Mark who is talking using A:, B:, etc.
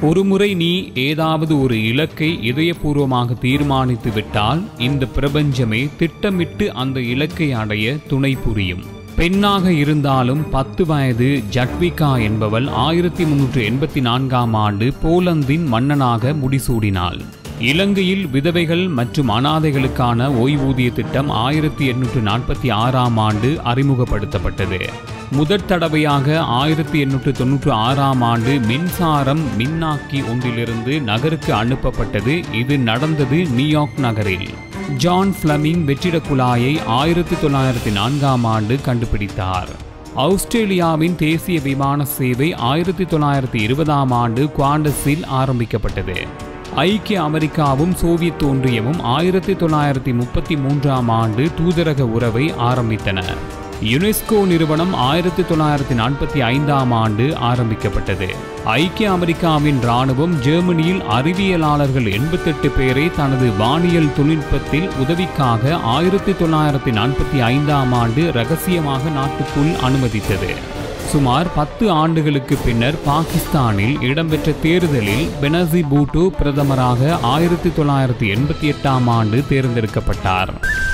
A: ஒருமுறை நீ ஏதாவது ஒரு இலக்கை இதயபூர்வமாக தீர்மானித்து விட்டால் இந்த பிரபஞ்சமே திட்டமிட்டு அந்த இலக்கை அடைய துணை புரியும் பெண்ணாக இருந்தாலும் பத்து வயது ஜட்விகா என்பவள் ஆயிரத்தி முன்னூற்று எண்பத்தி நான்காம் ஆண்டு போலந்தின் மன்னனாக முடிசூடினாள் இலங்கையில் விதவைகள் மற்றும் அனாதைகளுக்கான ஓய்வூதிய திட்டம் ஆயிரத்தி எண்ணூற்று நாற்பத்தி ஆறாம் ஆண்டு அறிமுகப்படுத்தப்பட்டது முதற் தடவையாக ஆயிரத்தி எண்ணூற்று தொன்னூற்று ஆறாம் ஆண்டு மின்சாரம் மின்னாக்கி ஒன்றிலிருந்து நகருக்கு அனுப்பப்பட்டது இது நடந்தது நியூயார்க் நகரில் ஜான் ஃப்ளமிங் வெற்றிட குழாயை ஆயிரத்தி தொள்ளாயிரத்தி நான்காம் ஆண்டு கண்டுபிடித்தார் ஆஸ்திரேலியாவின் தேசிய விமான சேவை ஆயிரத்தி தொள்ளாயிரத்தி இருபதாம் ஆண்டு குவாண்டஸில் ஆரம்பிக்கப்பட்டது ஐக்கிய அமெரிக்காவும் சோவியத் ஒன்றியமும் ஆயிரத்தி தொள்ளாயிரத்தி முப்பத்தி மூன்றாம் ஆண்டு தூதரக உறவை ஆரம்பித்தன யுனெஸ்கோ நிறுவனம் ஆயிரத்தி தொள்ளாயிரத்தி நாற்பத்தி ஐந்தாம் ஆண்டு ஆரம்பிக்கப்பட்டது ஐக்கிய அமெரிக்காவின் இராணுவம் ஜெர்மனியில் அறிவியலாளர்கள் எண்பத்தெட்டு பேரை தனது வானியல் தொழில்நுட்பத்தில் உதவிக்காக ஆயிரத்தி தொள்ளாயிரத்தி நாற்பத்தி ஐந்தாம் ஆண்டு ரகசியமாக நாட்டுக்குள் அனுமதித்தது சுமார் பத்து ஆண்டுகளுக்கு பின்னர் பாகிஸ்தானில் இடம்பெற்ற தேர்தலில் பெனசி பூட்டோ பிரதமராக ஆயிரத்தி தொள்ளாயிரத்தி எண்பத்தி எட்டாம் ஆண்டு தேர்ந்தெடுக்கப்பட்டார்